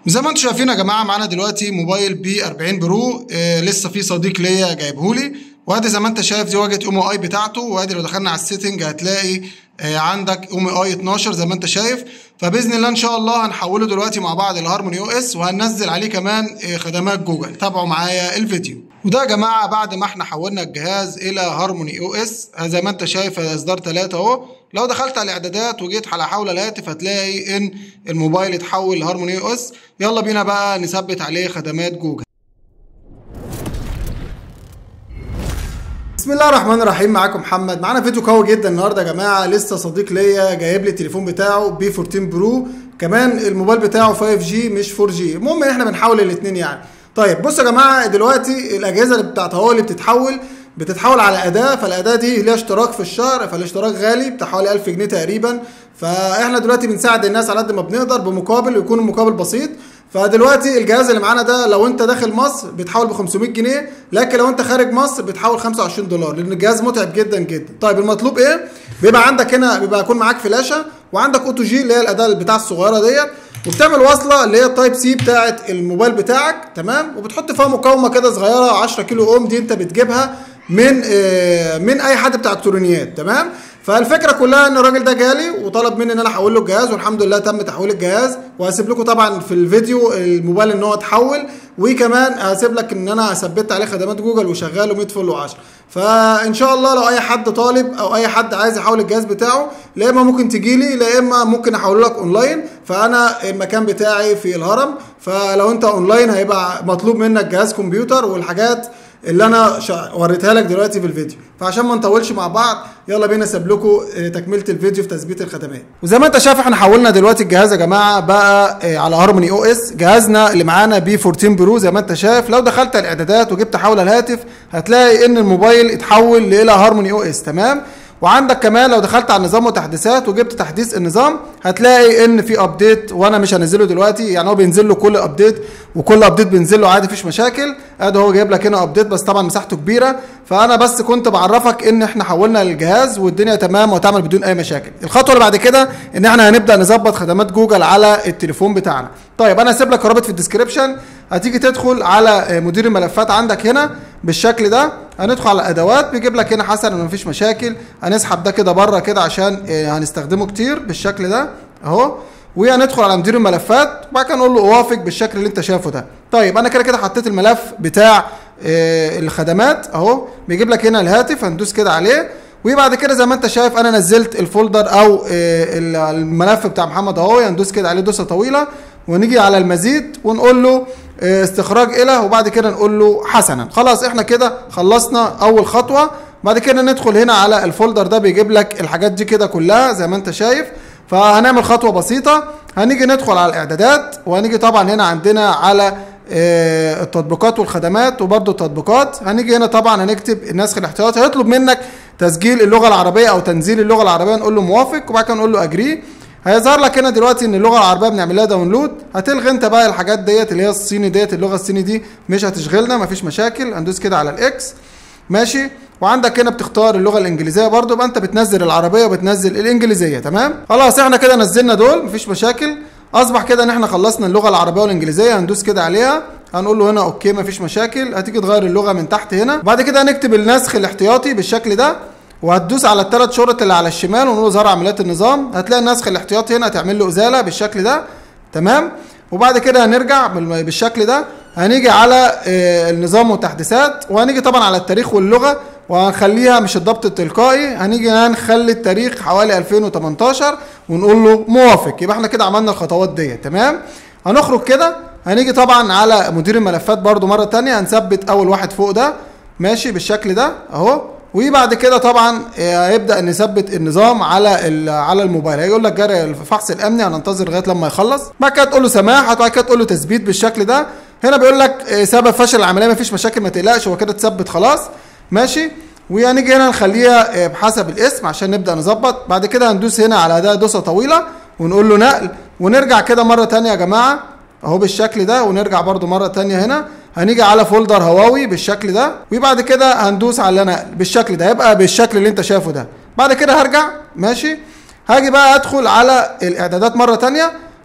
زي ما انتم شايفين يا جماعه معانا دلوقتي موبايل بي 40 برو آه لسه في صديق ليا جايبهولي وادي زي ما انت شايف دي واجهه ام اي بتاعته وادي لو دخلنا على السيتنج هتلاقي آه عندك ام اي 12 زي ما انت شايف فباذن الله ان شاء الله هنحوله دلوقتي مع بعض لهارموني او اس وهننزل عليه كمان آه خدمات جوجل تابعوا معايا الفيديو وده يا جماعه بعد ما احنا حولنا الجهاز الى هارموني او اس زي ما انت شايف اصدار 3 اهو لو دخلت على الاعدادات وجيت على حول الهاتف هتلاقي ان الموبايل اتحول لهارموني او اس يلا بينا بقى نثبت عليه خدمات جوجل بسم الله الرحمن الرحيم معاكم محمد معانا فيديو قوي جدا النهارده يا جماعه لسه صديق ليا جايب لي التليفون بتاعه بي 14 برو كمان الموبايل بتاعه 5 جي مش 4 جي المهم ان احنا بنحول الاثنين يعني طيب بصوا يا جماعه دلوقتي الاجهزه اللي بتاعت اهو اللي بتتحول بتتحول على اداه فالاداه دي ليها اشتراك في الشهر فالاشتراك غالي بتاع حوالي 1000 جنيه تقريبا فاحنا دلوقتي بنساعد الناس على قد ما بنقدر بمقابل ويكون المقابل بسيط فدلوقتي الجهاز اللي معانا ده لو انت داخل مصر بيتحول ب 500 جنيه لكن لو انت خارج مصر بتحول 25 دولار لان الجهاز متعب جدا جدا طيب المطلوب ايه بيبقى عندك هنا بيبقى يكون معاك فلاشه وعندك اوتو جي اللي هي الاداه بتاع الصغيره ديت وبتعمل وصله اللي هي التايب سي بتاعه الموبايل بتاعك تمام وبتحط فيها مقاومه كده صغيره 10 كيلو اوم دي انت بتجيبها من آه من اي حد بتاع الكترونيات تمام فالفكره كلها ان الراجل ده جالي وطلب مني ان انا احول له الجهاز والحمد لله تم تحويل الجهاز وهسيب لكم طبعا في الفيديو الموبايل ان هو اتحول وكمان هسيب لك ان انا ثبت عليه خدمات جوجل وشغاله 100 فل و10 فان شاء الله لو اي حد طالب او اي حد عايز يحول الجهاز بتاعه لا اما ممكن تجي لي لا اما ممكن احوله لك اونلاين فانا المكان بتاعي في الهرم فلو انت اونلاين هيبقى مطلوب منك جهاز كمبيوتر والحاجات اللي انا وريتها لك دلوقتي في الفيديو فعشان ما نطولش مع بعض يلا بينا اسيب لكم تكمله الفيديو في تثبيت الخدمات وزي ما انت شايف احنا حولنا دلوقتي الجهاز يا جماعه بقى على هارموني او اس جهازنا اللي معانا بي 14 برو زي ما انت شايف لو دخلت الاعدادات وجبت حول الهاتف هتلاقي ان الموبايل اتحول الى هارموني او اس تمام وعندك كمان لو دخلت على النظام وتحديثات وجبت تحديث النظام هتلاقي ان في ابديت وانا مش هنزله دلوقتي يعني هو بينزل له كل ابديت وكل ابديت بينزل له عادي مفيش مشاكل ادي هو جايب لك هنا ابديت بس طبعا مساحته كبيره فانا بس كنت بعرفك ان احنا حولنا للجهاز والدنيا تمام وتعمل بدون اي مشاكل الخطوه اللي بعد كده ان احنا هنبدا نظبط خدمات جوجل على التليفون بتاعنا طيب انا هسيب لك الرابط في الديسكربشن هتيجي تدخل على مدير الملفات عندك هنا بالشكل ده هندخل على الادوات بيجيب لك هنا حسن مفيش مشاكل هنسحب ده كده بره كده عشان هنستخدمه كتير بالشكل ده اهو وهندخل على مدير الملفات وبعد كده نقول له اوافق بالشكل اللي انت شايفه ده طيب انا كده كده حطيت الملف بتاع آه الخدمات اهو بيجيب لك هنا الهاتف هندوس كده عليه وبعد كده زي ما انت شايف انا نزلت الفولدر او آه الملف بتاع محمد اهو هندوس كده عليه دوسه طويله ونيجي على المزيد ونقول له آه استخراج الى وبعد كده نقول له حسنا خلاص احنا كده خلصنا اول خطوه بعد كده ندخل هنا على الفولدر ده بيجيب لك الحاجات دي كده كلها زي ما انت شايف فهنعمل خطوه بسيطه هنيجي ندخل على الاعدادات وهنيجي طبعا هنا عندنا على اه التطبيقات والخدمات وبرده التطبيقات هنيجي هنا طبعا هنكتب النسخ الاحتياطي هيطلب منك تسجيل اللغه العربيه او تنزيل اللغه العربيه نقول له موافق وبعد كده نقول له اجري هيظهر لك هنا دلوقتي ان اللغه العربيه بنعمل لها داونلود هتلغي انت بقى الحاجات ديت اللي هي الصيني ديت اللغه الصيني دي مش هتشغلنا مفيش مشاكل هندوس كده على الاكس ماشي وعندك هنا بتختار اللغه الانجليزيه برضو يبقى انت بتنزل العربيه وبتنزل الانجليزيه تمام خلاص احنا كده نزلنا دول مفيش مشاكل اصبح كده ان احنا خلصنا اللغه العربيه والانجليزيه هندوس كده عليها هنقول له هنا اوكي مفيش مشاكل هتيجي تغير اللغه من تحت هنا وبعد كده هنكتب النسخ الاحتياطي بالشكل ده وهتدوس على الثلاث شرط اللي على الشمال ونقول ظهر عمليات النظام هتلاقي النسخ الاحتياطي هنا هتعمل له ازاله بالشكل ده تمام وبعد كده هنرجع بالشكل ده هنيجي على النظام والتحديثات وهنيجي طبعا على التاريخ واللغه وهنخليها مش الضبط التلقائي هنيجي هنخلي التاريخ حوالي 2018 ونقول له موافق يبقى احنا كده عملنا الخطوات ديت تمام هنخرج كده هنيجي طبعا على مدير الملفات برده مره ثانيه هنثبت اول واحد فوق ده ماشي بالشكل ده اهو وبعد كده طبعا هيبدا نثبت النظام على على الموبايل هيقول لك جري الفحص الامني هننتظر لغايه لما يخلص بعد كده تقول له سماح بعد كده تقول له تثبيت بالشكل ده هنا بيقول لك سبب فشل العمليه مفيش مشاكل ما تقلقش هو كده اتثبت خلاص ماشي وهنيجي هنا نخليها بحسب الاسم عشان نبدا نظبط بعد كده هندوس هنا على ده دوسه طويله ونقول له نقل ونرجع كده مره ثانيه يا جماعه اهو بالشكل ده ونرجع برده مره ثانيه هنا هنيجي على فولدر هواوي بالشكل ده وبعد كده هندوس على نقل بالشكل ده هيبقى بالشكل اللي انت شايفه ده بعد كده هرجع ماشي هاجي بقى ادخل على الاعدادات مره ثانيه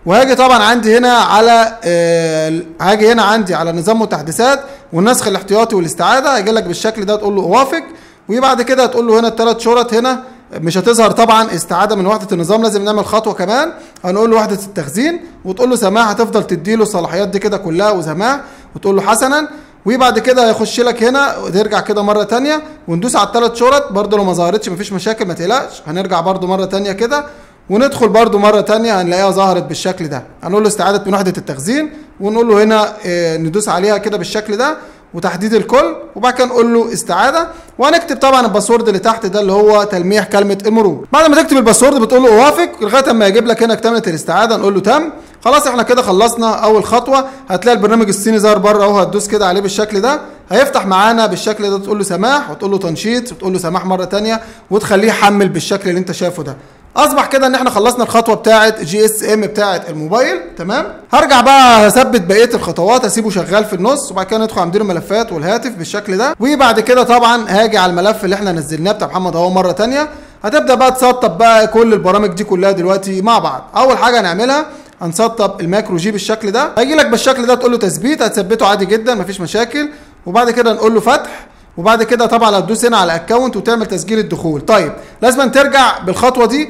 وهاجي طبعا عندي هنا على آه هاجي هنا عندي على نظام متحدثات والنسخ الاحتياطي والاستعاده هيجي لك بالشكل ده تقول له اوافق وبعد كده هتقول له هنا الثلاث شرط هنا مش هتظهر طبعا استعاده من وحده النظام لازم نعمل خطوه كمان هنقول له وحده التخزين وتقول له سماح هتفضل تدي له الصلاحيات دي كده كلها وسماح وتقول له حسنا وبعد كده هيخش لك هنا وترجع كده مره تانية وندوس على الثلاث شرط برده لو ما ظهرتش مفيش مشاكل ما تقلقش هنرجع برده مره تانية كده وندخل برده مره تانية هنلاقيها ظهرت بالشكل ده هنقول له استعاده من وحده التخزين ونقول له هنا اه ندوس عليها كده بالشكل ده وتحديد الكل وبعد كده نقول له استعاده وهنكتب طبعا الباسورد اللي تحت ده اللي هو تلميح كلمه المرور بعد ما تكتب الباسورد بتقول له اوافق لغايه اما يجيب لك هنا كتابه الاستعاده نقول له تم خلاص احنا كده خلصنا اول خطوه هتلاقي البرنامج الصيني ظهر بره اهو هتدوس كده عليه بالشكل ده هيفتح معانا بالشكل ده تقول له سماح وتقول له تنشيط وتقول له سماح مره ثانيه وتخليه يحمل بالشكل اللي انت شايفه ده اصبح كده ان احنا خلصنا الخطوه بتاعه جي اس ام بتاعه الموبايل تمام هرجع بقى هثبت بقيه الخطوات اسيبه شغال في النص وبعد كده ندخل على مدير الملفات والهاتف بالشكل ده وبعد كده طبعا هاجي على الملف اللي احنا نزلناه بتاع محمد اهو مره ثانيه هتبدا بقى تسطب بقى كل البرامج دي كلها دلوقتي مع بعض اول حاجه هنعملها هنسطب الماكرو جي بالشكل ده هيجي لك بالشكل ده تقول له تثبيت هتثبته عادي جدا مفيش مشاكل وبعد كده نقول له فتح وبعد كده طبعا هتدوس هنا على اكونت وتعمل تسجيل الدخول طيب لازم ترجع بالخطوه دي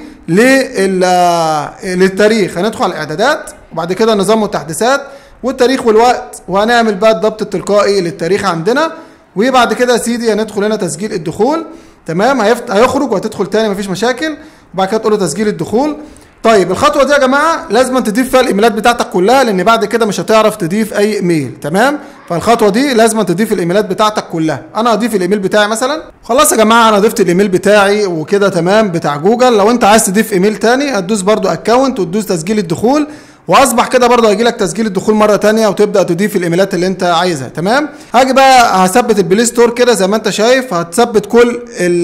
للتاريخ هندخل على الاعدادات وبعد كده نظام التحديثات والتاريخ والوقت وهنعمل بقى الضبط التلقائي للتاريخ عندنا وبعد كده يا سيدي هندخل هنا تسجيل الدخول تمام هيفت... هيخرج وهتدخل تاني مفيش مشاكل وبعد كده تقول له تسجيل الدخول طيب الخطوه دي يا جماعه لازم تضيف فيها الايميلات بتاعتك كلها لان بعد كده مش هتعرف تضيف اي ايميل تمام فالخطوه دي لازم تضيف الايميلات بتاعتك كلها انا هضيف الايميل بتاعي مثلا خلاص يا جماعه انا ضفت الايميل بتاعي وكده تمام بتاع جوجل لو انت عايز تضيف ايميل تاني هتدوس برده اكونت وتدوس تسجيل الدخول واصبح كده برضه هيجي لك تسجيل الدخول مره تانية وتبدا تضيف الايميلات اللي انت عايزها تمام هاجي بقى هثبت البلاي ستور كده زي ما انت شايف هتثبت كل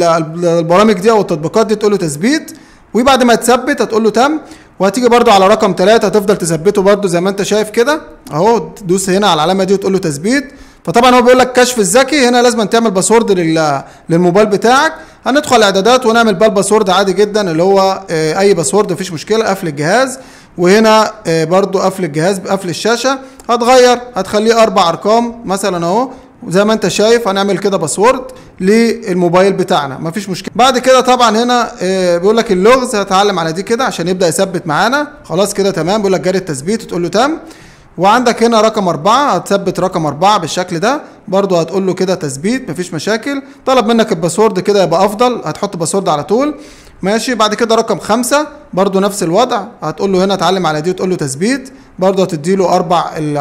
البرامج دي او التطبيقات دي تقول له تثبيت وبعد ما تثبت هتقول له تم وهتيجي برده على رقم 3 هتفضل تثبته برده زي ما انت شايف كده اهو تدوس هنا على العلامه دي وتقول له تثبيت فطبعا هو بيقول لك كشف الذكي هنا لازم تعمل باسورد للموبايل بتاعك هندخل الاعدادات ونعمل بقى الباسورد عادي جدا اللي هو اي باسورد مفيش مشكله قفل الجهاز وهنا برضو قفل الجهاز بقفل الشاشه هتغير هتخليه اربع ارقام مثلا اهو زي ما انت شايف هنعمل كده باسورد للموبايل بتاعنا مفيش مشكله بعد كده طبعا هنا اه بيقول لك اللغز هتعلم على دي كده عشان يبدا يثبت معانا خلاص كده تمام بيقول لك جاري التثبيت وتقول له تم وعندك هنا رقم أربعة هتثبت رقم أربعة بالشكل ده برضو هتقول له كده تثبيت مفيش مشاكل طلب منك الباسورد كده يبقى أفضل هتحط باسورد على طول ماشي بعد كده رقم خمسة برضو نفس الوضع هتقول له هنا اتعلم على دي وتقول له تثبيت برضو هتدي له أربع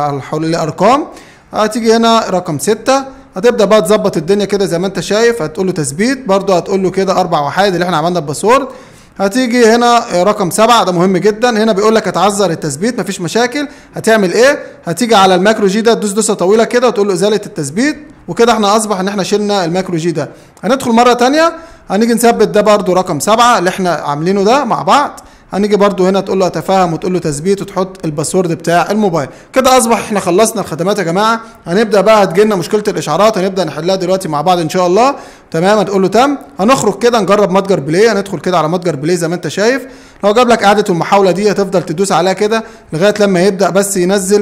الأرقام هتيجي هنا رقم ستة هتبدا بقى تظبط الدنيا كده زي ما انت شايف هتقول له تثبيت برضو هتقول له كده اربع وحيد اللي احنا عملنا الباسورد هتيجي هنا رقم سبعة ده مهم جدا هنا بيقول لك هتعذر التثبيت مفيش مشاكل هتعمل ايه هتيجي على الماكرو جي ده تدوس دوسه طويله كده وتقول له ازاله التثبيت وكده احنا اصبح ان احنا شلنا الماكرو جي ده هندخل مره تانية هنيجي نثبت ده برضو رقم سبعة اللي احنا عاملينه ده مع بعض هنيجي برضو هنا تقول له اتفهم وتقول له تثبيت وتحط الباسورد بتاع الموبايل كده اصبح احنا خلصنا الخدمات يا جماعه هنبدا بقى هتجيلنا مشكله الاشعارات هنبدا نحلها دلوقتي مع بعض ان شاء الله تمام هتقول له تم هنخرج كده نجرب متجر بلاي هندخل كده على متجر بلاي زي ما انت شايف لو جاب لك اعاده المحاوله دي هتفضل تدوس عليها كده لغايه لما يبدا بس ينزل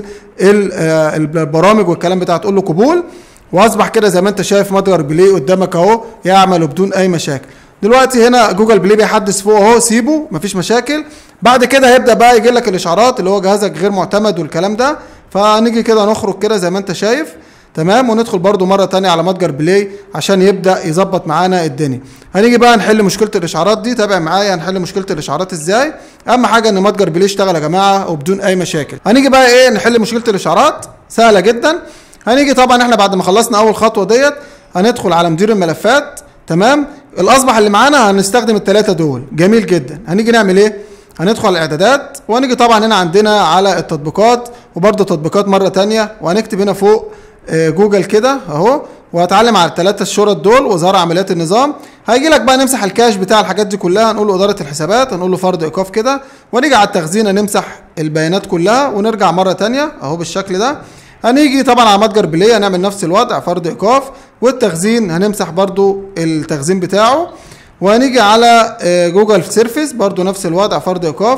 البرامج والكلام بتاع تقول له قبول واصبح كده زي ما انت شايف متجر بلاي قدامك اهو يعمل بدون اي مشاكل دلوقتي هنا جوجل بلاي بيحدث فوق اهو سيبه مفيش مشاكل بعد كده هيبدا بقى يجي لك الاشعارات اللي هو جهازك غير معتمد والكلام ده فنيجي كده نخرج كده زي ما انت شايف تمام وندخل برده مره تانية على متجر بلاي عشان يبدا يظبط معانا الدنيا هنيجي بقى نحل مشكله الاشعارات دي تابع معايا هنحل مشكله الاشعارات ازاي اهم حاجه ان متجر بلاي يشتغل يا جماعه وبدون اي مشاكل هنيجي بقى ايه نحل مشكله الاشعارات سهله جدا هنيجي طبعا احنا بعد ما خلصنا اول خطوه ديت هندخل على مدير الملفات تمام الاصبح اللي معانا هنستخدم الثلاثه دول جميل جدا هنيجي نعمل ايه هندخل على الاعدادات وهنيجي طبعا هنا عندنا على التطبيقات وبرده تطبيقات مره تانية وهنكتب هنا فوق جوجل كده اهو وهتعلم على الثلاثه الشرط دول وزاره عمليات النظام هيجي لك بقى نمسح الكاش بتاع الحاجات دي كلها هنقول له اداره الحسابات هنقول له فرض ايقاف كده ونيجي على التخزين نمسح البيانات كلها ونرجع مره تانية اهو بالشكل ده هنيجي طبعا على متجر بلاي هنعمل نفس الوضع فرض ايقاف والتخزين هنمسح برضو التخزين بتاعه وهنيجي على جوجل سيرفيس برضو نفس الوضع فرض ايقاف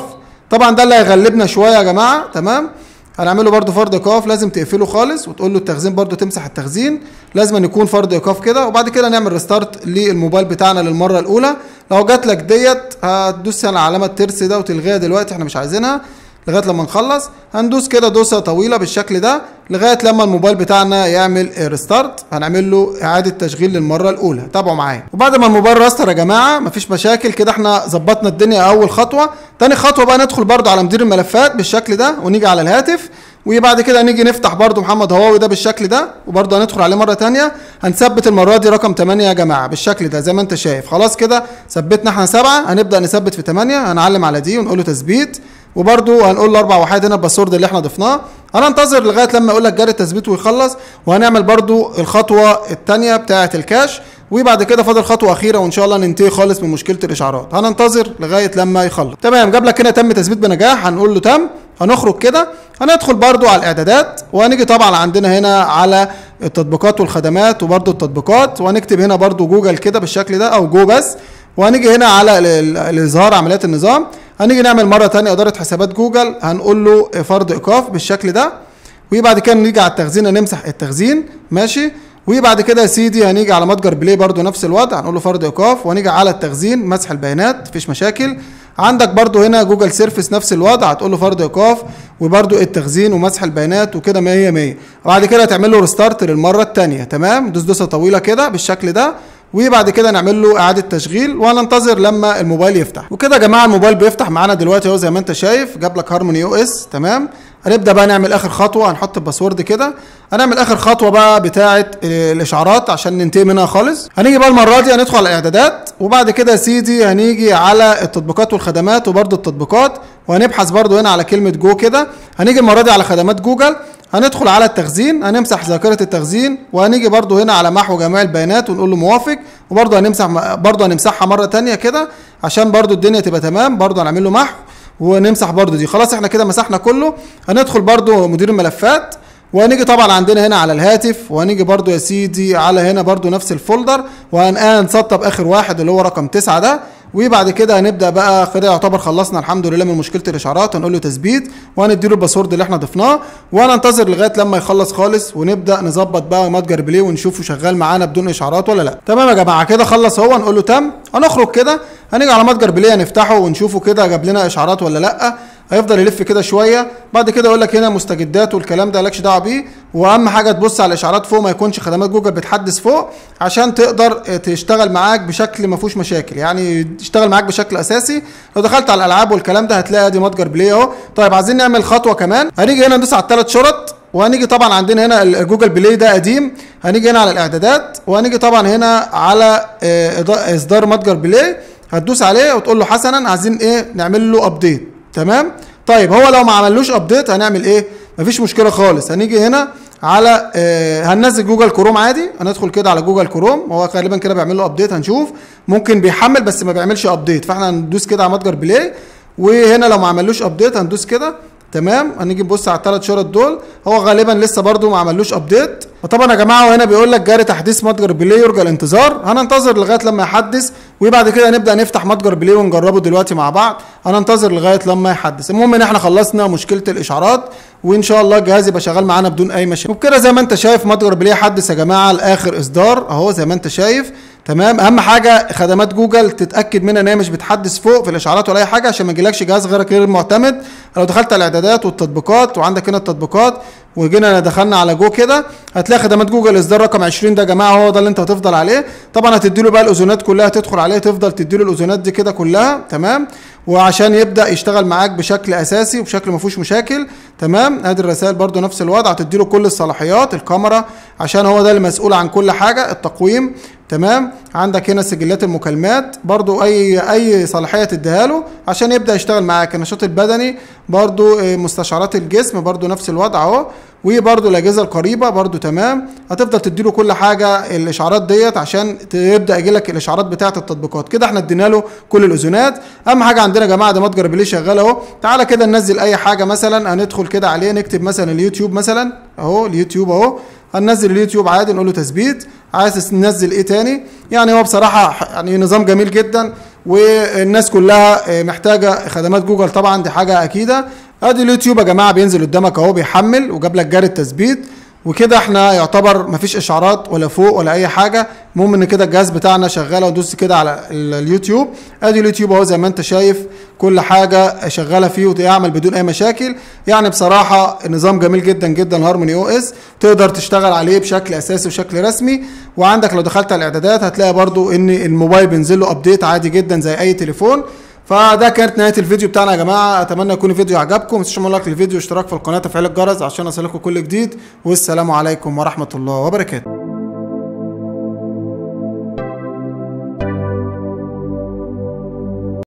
طبعا ده اللي هيغلبنا شويه يا جماعه تمام هنعمله برده فرض ايقاف لازم تقفله خالص وتقول له التخزين برده تمسح التخزين لازم أن يكون فرض ايقاف كده وبعد كده نعمل ريستارت للموبايل بتاعنا للمره الاولى لو جات لك ديت هتدوس على علامه الترس ده وتلغيها دلوقتي احنا مش عايزينها لغايه لما نخلص هندوس كده دوسه طويله بالشكل ده لغايه لما الموبايل بتاعنا يعمل ريستارت هنعمل له اعاده تشغيل للمره الاولى تابعوا معايا وبعد ما الموبايل راستر يا جماعه مفيش مشاكل كده احنا ظبطنا الدنيا اول خطوه تاني خطوه بقى ندخل برده على مدير الملفات بالشكل ده ونيجي على الهاتف وبعد كده نيجي نفتح برده محمد هواوي ده بالشكل ده وبرده هندخل عليه مره تانية هنثبت المره دي رقم 8 يا جماعه بالشكل ده زي ما انت شايف خلاص كده ثبتنا احنا 7 هنبدا نثبت في 8 هنعلم على دي ونقول له تثبيت وبرده هنقول له اربع وحيد هنا الباسورد اللي احنا ضفناه هننتظر لغايه لما يقول لك جاري التثبيت ويخلص وهنعمل برده الخطوه الثانيه بتاعه الكاش وبعد كده فاضل خطوه اخيره وان شاء الله ننتهي خالص من مشكله الاشعارات هننتظر لغايه لما يخلص تمام جاب لك هنا تم تثبيت بنجاح هنقول له تم هنخرج كده هندخل برضو على الاعدادات وهنيجي طبعا عندنا هنا على التطبيقات والخدمات وبرضو التطبيقات وهنكتب هنا برضو جوجل كده بالشكل ده او جو بس وهنيجي هنا على الاظهار عمليات النظام هنيجي نعمل مره ثانيه اداره حسابات جوجل هنقول له فرض ايقاف بالشكل ده وبعد كده نيجي على التخزين نمسح التخزين ماشي وبعد كده يا سيدي هنيجي على متجر بلاي برضو نفس الوضع هنقول له فرض ايقاف وهنيجي على التخزين مسح البيانات مفيش مشاكل عندك برضو هنا جوجل سيرفيس نفس الوضع هتقول له فرض ايقاف وبرضو التخزين ومسح البيانات وكده 100 100 وبعد كده تعمل له ريستارت للمره الثانيه تمام دوس دوسه طويله كده بالشكل ده وبعد كده نعمل له اعاده تشغيل وهننتظر لما الموبايل يفتح وكده يا جماعه الموبايل بيفتح معانا دلوقتي اهو زي ما انت شايف جاب لك هارموني او اس تمام هنبدا بقى نعمل اخر خطوه هنحط الباسورد كده هنعمل اخر خطوه بقى بتاعه الاشعارات عشان ننتهي منها خالص هنيجي بقى المره دي هندخل على الاعدادات وبعد كده يا سيدي هنيجي على التطبيقات والخدمات وبرده التطبيقات وهنبحث برده هنا على كلمه جو كده هنيجي المره دي على خدمات جوجل هندخل على التخزين هنمسح ذاكره التخزين وهنيجي برده هنا على محو جميع البيانات ونقول له موافق وبرده هنمسح برده هنمسحها مره ثانيه كده عشان برده الدنيا تبقى تمام برده هنعمل له محو ونمسح برده دي خلاص احنا كده مسحنا كله هندخل برده مدير الملفات وهنيجي طبعا عندنا هنا على الهاتف وهنيجي برده يا سيدي على هنا برده نفس الفولدر وهنسطب اخر واحد اللي هو رقم تسعة ده وبعد كده هنبدا بقى كده يعتبر خلصنا الحمد لله من مشكله الاشعارات هنقول له تثبيت وهنديله الباسورد اللي احنا ضفناه وهننتظر لغايه لما يخلص خالص ونبدا نظبط بقى متجر بلاي ونشوفه شغال معانا بدون اشعارات ولا لا تمام يا جماعه كده خلص هو نقول له تم هنخرج كده هنيجي على متجر بلاي نفتحه ونشوفه كده جاب لنا اشعارات ولا لا هيفضل يلف كده شويه بعد كده يقول لك هنا مستجدات والكلام ده مالكش دعوه بيه واهم حاجه تبص على الاشعارات فوق ما يكونش خدمات جوجل بتحدث فوق عشان تقدر تشتغل معاك بشكل ما فيهوش مشاكل يعني تشتغل معاك بشكل اساسي لو دخلت على الالعاب والكلام ده هتلاقي ادي متجر بلاي اهو طيب عايزين نعمل خطوه كمان هنيجي هنا ندوس على الثلاث شرط وهنيجي طبعا عندنا هنا الجوجل بلاي ده قديم هنيجي هنا على الاعدادات وهنيجي طبعا هنا على اصدار متجر بلاي هتدوس عليه وتقول له حسنا عايزين ايه نعمل له ابديت تمام طيب هو لو ما عملوش ابديت هنعمل ايه مفيش مشكله خالص هنيجي هنا على آه هننزل جوجل كروم عادي هندخل كده على جوجل كروم هو غالبا كده بيعمل له ابديت هنشوف ممكن بيحمل بس ما بيعملش ابديت فاحنا هندوس كده على متجر بلاي وهنا لو ما عملوش ابديت هندوس كده تمام هنيجي نبص على الثلاث شرط دول هو غالبا لسه برده ما عملوش ابديت وطبعا يا جماعه وهنا بيقول لك جاري تحديث متجر بلاي يرجى الانتظار هننتظر لغايه لما يحدث وبعد كده نبدا نفتح متجر بلاي ونجربه دلوقتي مع بعض هننتظر لغايه لما يحدث المهم ان احنا خلصنا مشكله الاشعارات وان شاء الله الجهاز يبقى شغال معانا بدون اي مشاكل وبكده زي ما انت شايف متجر بلاي حدث يا جماعه لاخر اصدار اهو زي ما انت شايف تمام اهم حاجه خدمات جوجل تتاكد منها ان هي مش بتحدث فوق في الاشعارات ولا اي حاجه عشان ما يجيلكش جهاز غيرك غير معتمد لو دخلت على الاعدادات والتطبيقات وعندك هنا التطبيقات وجينا دخلنا على جو كده هتلاقي خدمات جوجل اصدار رقم 20 ده يا جماعه هو ده اللي انت هتفضل عليه طبعا هتدي له بقى الاذونات كلها تدخل عليه تفضل تدي له الاذونات دي كده كلها تمام وعشان يبدا يشتغل معاك بشكل اساسي وبشكل ما فيهوش مشاكل تمام ادي الرسائل برده نفس الوضع هتدي له كل الصلاحيات الكاميرا عشان هو ده المسؤول عن كل حاجه التقويم تمام عندك هنا سجلات المكالمات برضو اي اي صلاحيه تديها له عشان يبدا يشتغل معاك النشاط البدني برضو مستشعرات الجسم برضو نفس الوضع اهو وبرضو الاجهزه القريبه برضو تمام هتفضل تديله كل حاجه الاشعارات ديت عشان تبدا يجي لك الاشعارات بتاعه التطبيقات كده احنا ادينا له كل الاذونات اهم حاجه عندنا يا جماعه ده متجر بلاي شغال اهو تعالى كده ننزل اي حاجه مثلا هندخل كده عليه نكتب مثلا اليوتيوب مثلا اهو اليوتيوب اهو هننزل اليوتيوب عادي نقول له تثبيت عايز تنزل ايه تاني يعني هو بصراحه يعني نظام جميل جدا والناس كلها محتاجه خدمات جوجل طبعا دي حاجه اكيده ادي اليوتيوب يا جماعه بينزل قدامك اهو بيحمل وجاب لك جاري التثبيت وكده احنا يعتبر مفيش اشعارات ولا فوق ولا اي حاجه المهم ان كده الجهاز بتاعنا شغال ودوس كده على اليوتيوب ادي اليوتيوب اهو زي ما انت شايف كل حاجه شغاله فيه وتعمل بدون اي مشاكل يعني بصراحه النظام جميل جدا جدا الهارموني او اس تقدر تشتغل عليه بشكل اساسي وشكل رسمي وعندك لو دخلت على الاعدادات هتلاقي برضو ان الموبايل بينزل له ابديت عادي جدا زي اي تليفون فده كانت نهايه الفيديو بتاعنا يا جماعه اتمنى يكون الفيديو عجبكم ما تنسوش لايك للفيديو واشتراك في القناه وتفعيل الجرس عشان يصلكم كل جديد والسلام عليكم ورحمه الله وبركاته